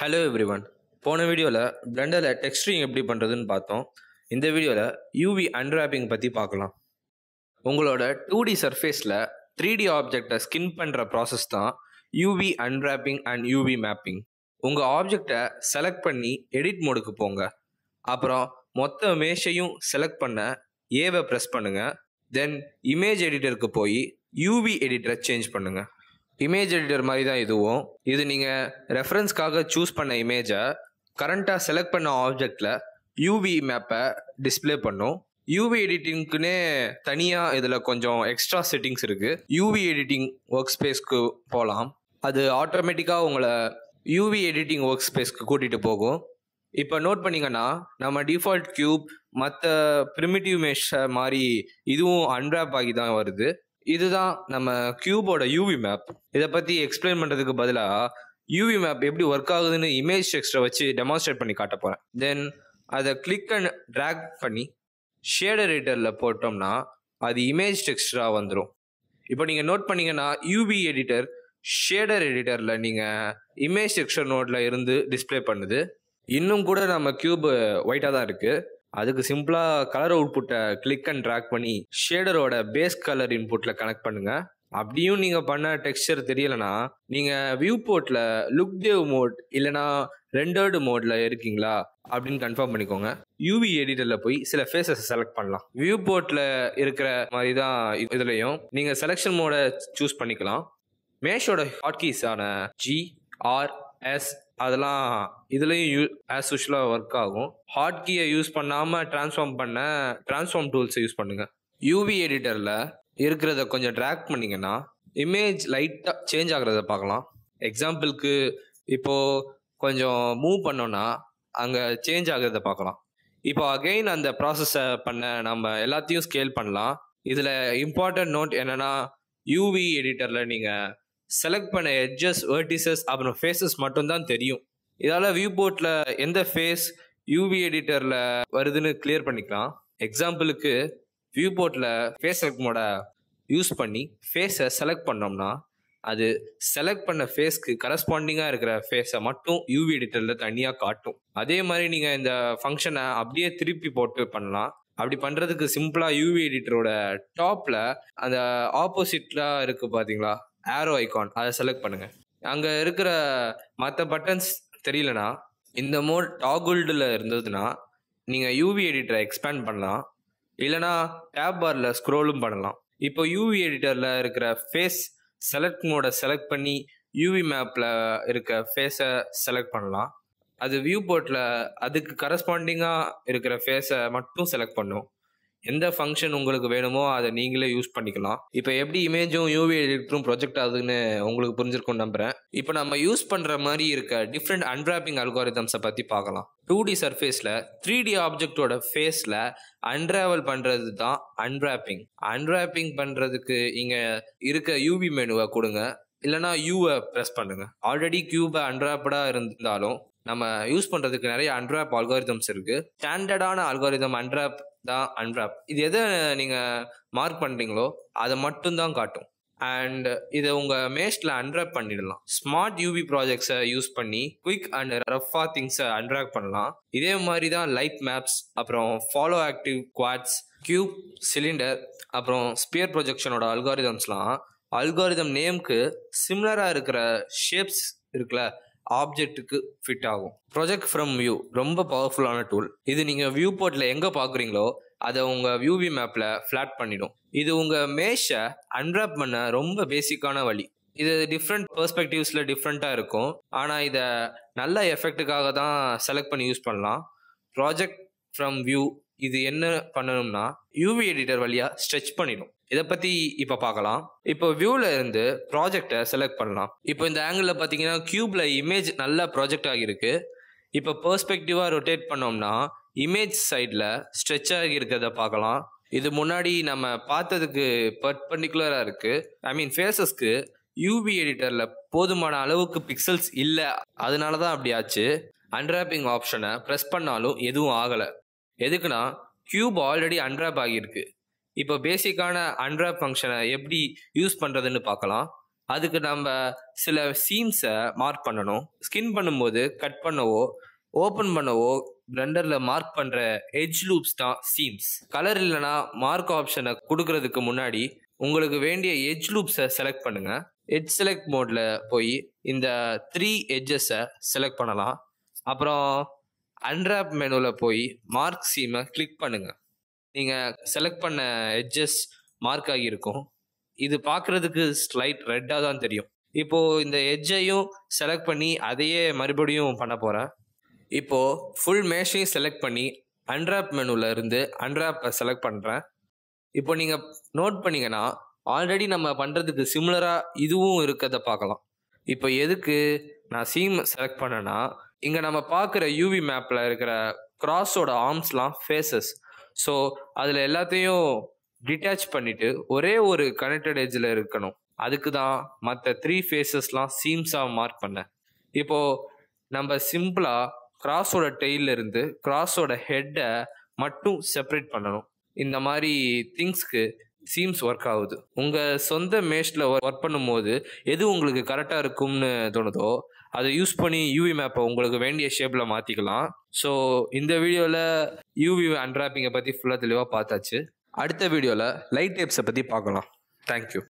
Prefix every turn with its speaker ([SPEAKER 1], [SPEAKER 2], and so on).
[SPEAKER 1] hello everyone போன வீடியோவில் பிளண்டரில் texturing எப்படி பண்ணுறதுன்னு பார்த்தோம் இந்த வீடியோவில் யூவி அன்ராப்பிங் பற்றி பார்க்கலாம் உங்களோட டூ டி சர்ஃபேஸில் த்ரீ டி ஆப்ஜெக்டை ஸ்கின் பண்ணுற ப்ராசஸ் தான் UV unwrapping and UV mapping உங்கள் ஆப்ஜெக்டை செலக்ட் பண்ணி எடிட் மோடுக்கு போங்க அப்புறம் மொத்த மேஷையும் செலக்ட் பண்ண ஏவை ப்ரெஸ் பண்ணுங்கள் தென் இமேஜ் எடிட்டருக்கு போய் யூவி எடிட்டரை சேஞ்ச் பண்ணுங்கள் இமேஜ் எடிட்டர் மாதிரி தான் இதுவும் இது நீங்கள் ரெஃபரன்ஸ்க்காக சூஸ் பண்ண இமேஜை கரண்ட்டாக செலக்ட் பண்ண ஆப்ஜெக்டில் யூவி மேப்பை டிஸ்ப்ளே பண்ணும் யூவி எடிட்டிங்க்குனே தனியாக இதில் கொஞ்சம் எக்ஸ்ட்ரா செட்டிங்ஸ் இருக்குது யூவி எடிட்டிங் ஒர்க் ஸ்பேஸ்க்கு போகலாம் அது ஆட்டோமேட்டிக்காக உங்களை யூவி எடிட்டிங் ஒர்க் ஸ்பேஸ்க்கு கூட்டிகிட்டு போகும் இப்போ நோட் பண்ணீங்கன்னா நம்ம டிஃபால்ட் கியூப் மற்ற ப்ரிமிட்டிவ் மேஷ மாதிரி இதுவும் அன்ராப் ஆகி தான் வருது இதுதான் நம்ம கியூபோட யூவி மேப் இதை பற்றி எக்ஸ்பிளைன் பண்ணுறதுக்கு பதிலாக யூவி மேப் எப்படி ஒர்க் ஆகுதுன்னு இமேஜ் டெக்ஸ்ட்டை வச்சு டெமான்ஸ்ட்ரேட் பண்ணி காட்ட போகிறேன் தென் அதை கிளிக் அண்ட் ட்ராக் பண்ணி ஷேடர் எடிட்டரில் போட்டோம்னா அது இமேஜ் டெக்ஸ்டராக வந்துடும் இப்போ நீங்கள் நோட் பண்ணீங்கன்னா யூவி எடிட்டர் ஷேடர் எடிட்டரில் நீங்கள் இமேஜ் டெக்ஸ்டர் நோட்டில் இருந்து டிஸ்ப்ளே பண்ணுது இன்னும் கூட நம்ம கியூப் ஒயிட்டாக தான் இருக்குது அதுக்கு சிம்பிளாக கலர் அவுட்புட்டை கிளிக் அண்ட் ட்ராக் பண்ணி ஷேடரோட பேஸ் கலர் இன்புட்டில் கனெக்ட் பண்ணுங்கள் அப்படியும் நீங்கள் பண்ண டெக்ஸ்டர் தெரியலைன்னா நீங்கள் வியூ போர்ட்டில் லுக் தேவ் மோட் இல்லைனா ரெண்டர்டு மோடில் இருக்கீங்களா அப்படின்னு கன்ஃபார்ம் பண்ணிக்கோங்க யூவி எடிட்டரில் போய் சில ஃபேஸஸ் செலக்ட் பண்ணலாம் வியூ போர்ட்டில் இருக்கிற மாதிரி தான் இதுலேயும் நீங்கள் செலெக்ஷன் மோடை சூஸ் பண்ணிக்கலாம் மேஷோட ஹாட்கீஸான ஜி ஆர் எஸ் அதெல்லாம் இதுலேயும் யூ ஆஸ் யூஷுவலாக ஒர்க் ஆகும் ஹாட் கீயை யூஸ் பண்ணாமல் ட்ரான்ஸ்ஃபார்ம் பண்ண ட்ரான்ஸ்ஃபார்ம் டூல்ஸை யூஸ் பண்ணுங்கள் யூவி எடிட்டரில் இருக்கிறத கொஞ்சம் ட்ராக் பண்ணிங்கன்னா இமேஜ் லைட்டாக சேஞ்ச் ஆகிறத பார்க்கலாம் எக்ஸாம்பிளுக்கு இப்போது கொஞ்சம் மூவ் பண்ணோன்னா அங்கே சேஞ்ச் ஆகிறத பார்க்கலாம் இப்போ அகெயின் அந்த ப்ராசஸை பண்ண நம்ம எல்லாத்தையும் ஸ்கேல் பண்ணலாம் இதில் இம்பார்ட்டன்ட் நோட் என்னென்னா யூவி எடிட்டரில் நீங்கள் செலக்ட் பண்ண எட்ஜஸ் வேர்டிசஸ் அப்புறம் ஃபேஸஸ் மட்டும்தான் தெரியும் இதால் வியூ போர்ட்டில் எந்த ஃபேஸ் யூவி எடிட்டரில் வருதுன்னு கிளியர் பண்ணிக்கலாம் எக்ஸாம்பிளுக்கு வியூ போர்ட்டில் ஃபேஸ் செலக்ட் மோட யூஸ் பண்ணி ஃபேஸை செலக்ட் பண்ணோம்னா அது செலக்ட் பண்ண ஃபேஸ்க்கு கரஸ்பாண்டிங்காக இருக்கிற ஃபேஸை மட்டும் யூவி எடிட்டரில் தனியாக காட்டும் அதே மாதிரி நீங்கள் இந்த ஃபங்க்ஷனை அப்படியே திருப்பி போட்டு பண்ணலாம் அப்படி பண்ணுறதுக்கு சிம்பிளாக யூவி எடிட்டரோட டாப்பில் அந்த ஆப்போசிட்லாம் இருக்குது பார்த்தீங்களா ஆரோ ஐகான் அதை செலக்ட் பண்ணுங்கள் அங்கே இருக்கிற மற்ற பட்டன்ஸ் தெரியலனா இந்த மோட் டாகுல்டில் இருந்ததுன்னா நீங்கள் யூவி எடிட்டரை எக்ஸ்பேண்ட் பண்ணலாம் இல்லைனா டேப் பாரில் ஸ்க்ரோலும் பண்ணலாம் இப்போ யூவி எடிட்டரில் இருக்கிற ஃபேஸ் செலக்ட் மோடை செலக்ட் பண்ணி யூவி மேப்பில் இருக்க ஃபேஸை செலக்ட் பண்ணலாம் அது வியூ போர்ட்டில் அதுக்கு கரஸ்பாண்டிங்காக இருக்கிற ஃபேஸை மட்டும் செலக்ட் பண்ணும் எந்த ஃபங்க்ஷன் உங்களுக்கு வேணுமோ அதை நீங்களே யூஸ் பண்ணிக்கலாம் இப்போ எப்படி இமேஜும் யூவி எடிட்டரும் ப்ரொஜெக்ட் ஆகுதுன்னு உங்களுக்கு புரிஞ்சிருக்கும் நம்புறேன் இப்போ நம்ம யூஸ் பண்ணுற மாதிரி இருக்க டிஃப்ரெண்ட் அன்ராப்பிங் அல்காரிதம்ஸை பற்றி பார்க்கலாம் டூ டி சர்ஃபேஸில் த்ரீ டி ஆப்ஜெக்டோட ஃபேஸில் அன்ராவல் பண்ணுறது தான் அன்ராப்பிங் அன்ராப்பிங் பண்ணுறதுக்கு இங்கே இருக்க யூவி மெனுவை கொடுங்க இல்லைனா யூவை ப்ரெஸ் பண்ணுங்க ஆல்ரெடி கியூபை அன்ராப்டாக இருந்தாலும் நம்ம யூஸ் பண்ணுறதுக்கு நிறைய அன்ராப் அல்காரிதம்ஸ் இருக்குது ஸ்டாண்டர்டான அல்காரிதம் அன்ராப் தான் அன்ராப் இது எதை நீங்கள் மார்க் பண்ணுறீங்களோ அதை மட்டும்தான் காட்டும் அண்ட் இதை உங்கள் மேஸ்டில் அன்ராப் பண்ணிடலாம் ஸ்மார்ட் யூவி ப்ராஜெக்ட்ஸை யூஸ் பண்ணி குயிக் அண்ட் ரஃபா திங்ஸை அன்ராக் பண்ணலாம் இதே மாதிரி தான் லைட் மேப்ஸ் அப்புறம் follow active quads cube cylinder அப்புறம் ஸ்பியர் ப்ரொஜெக்ஷனோட அல்காரிதம்ஸ்லாம் அல்காரிதம் நேம்க்கு சிமிலராக இருக்கிற ஷேப்ஸ் இருக்குல்ல ஆப்ஜெக்ட்டுக்கு ஃபிட் ஆகும் ப்ரொஜெக்ட் ஃப்ரம் வியூ ரொம்ப பவர்ஃபுல்லான டூல் இது நீங்கள் வியூ போர்ட்டில் எங்கே பார்க்குறீங்களோ அதை உங்கள் வியூவி மேப்பில் ஃப்ளாட் பண்ணிடும் இது உங்கள் மேஷை அன்ராப் பண்ண ரொம்ப பேசிக்கான வழி இது டிஃப்ரெண்ட் பெர்ஸ்பெக்டிவ்ஸில் டிஃப்ரெண்ட்டாக இருக்கும் ஆனால் இதை நல்ல எஃபெக்ட்டுக்காக தான் செலக்ட் பண்ணி யூஸ் பண்ணலாம் ப்ராஜெக்ட் ஃப்ரம் வியூ இது என்ன பண்ணணும்னா யூவி எடிட்டர் வழியாக ஸ்ட்ரெச் பண்ணிடும் இதை பற்றி இப்போ பார்க்கலாம் இப்போ வியூவில் இருந்து ப்ராஜெக்டை செலக்ட் பண்ணலாம் இப்போ இந்த ஆங்கிளில் பார்த்தீங்கன்னா க்யூப்பில் இமேஜ் நல்லா ப்ராஜெக்ட் ஆகியிருக்கு இப்போ பெர்ஸ்பெக்டிவாக ரொட்டேட் பண்ணோம்னா இமேஜ் சைடில் ஸ்ட்ரெச் ஆகி இருக்கிறத பார்க்கலாம் இது முன்னாடி நம்ம பார்த்ததுக்கு பர்பண்டிகுலராக இருக்குது ஐ மீன் ஃபேஸஸ்க்கு யூவி எடிட்டரில் போதுமான அளவுக்கு பிக்சல்ஸ் இல்லை அதனால தான் அப்படி ஆச்சு அன்ராப்பிங் ஆப்ஷனை ப்ரெஸ் பண்ணாலும் எதுவும் ஆகலை எதுக்குன்னா கியூப் ஆல்ரெடி அன்ராப் ஆகியிருக்கு இப்போ பேசிக்கான அன்ராப் ஃபங்க்ஷனை எப்படி யூஸ் பண்ணுறதுன்னு பார்க்கலாம் அதுக்கு நம்ம சில சீம்ஸை மார்க் பண்ணணும் ஸ்கின் பண்ணும்போது கட் பண்ணவோ ஓப்பன் பண்ணவோ பிளண்டரில் மார்க் பண்ணுற எட்ஜ் லூப்ஸ் தான் சீம்ஸ் கலர் இல்லைனா மார்க் ஆப்ஷனை கொடுக்கறதுக்கு முன்னாடி உங்களுக்கு வேண்டிய எட்ஜ் லூப்ஸை செலக்ட் பண்ணுங்க எட்ஜ் செலக்ட் மோடில் போய் இந்த த்ரீ எட்ஜஸை செலக்ட் பண்ணலாம் அப்புறம் அன்ராப் மெனுவில் போய் மார்க் சீமை கிளிக் பண்ணுங்க நீங்கள் செலக்ட் பண்ண எட்ஜஸ் மார்க் ஆகியிருக்கும் இது பார்க்குறதுக்கு ஸ்லைட் ரெட்டாக தான் தெரியும் இப்போது இந்த எட்ஜையும் செலக்ட் பண்ணி அதையே மறுபடியும் பண்ண போகிறேன் இப்போது ஃபுல் மேஷையும் செலக்ட் பண்ணி அன்ராப் மெனுவில் இருந்து அன்ராப்பை செலக்ட் பண்ணுறேன் இப்போ நீங்கள் நோட் பண்ணீங்கன்னா ஆல்ரெடி நம்ம பண்ணுறதுக்கு சிமிலராக இதுவும் இருக்கிறத பார்க்கலாம் இப்போ எதுக்கு நான் சீம் செலக்ட் பண்ணேன்னா இங்கே நம்ம பார்க்குற யூவி மேப்பில் இருக்கிற கிராஸோட ஆர்ம்ஸ்லாம் ஃபேஸஸ் ஸோ அதில் எல்லாத்தையும் டிட்டாச் பண்ணிவிட்டு ஒரே ஒரு கனெக்டட் எட்ஜில் இருக்கணும் அதுக்கு தான் மற்ற த்ரீ ஃபேஸஸ்லாம் சீம்ஸாக மார்க் பண்ணேன் இப்போது நம்ம சிம்பிளாக கிராஸோட டெய்ல இருந்து கிராஸோட ஹெட்டை மட்டும் செப்பரேட் பண்ணணும் இந்த மாதிரி திங்ஸ்க்கு சீம்ஸ் ஒர்க் ஆகுது உங்கள் சொந்த மேஷில் ஒர்க் பண்ணும்போது எது உங்களுக்கு கரெக்டாக இருக்கும்னு தோணுதோ அதை யூஸ் பண்ணி யூவி மேப்பை உங்களுக்கு வேண்டிய ஷேப்பில் மாற்றிக்கலாம் ஸோ இந்த வீடியோவில் யூவி அன்ராப்பிங்கை பற்றி ஃபுல்லாக தெளிவாக பார்த்தாச்சு அடுத்த வீடியோவில் லைட் டேப்ஸை பற்றி பார்க்கலாம் தேங்க்யூ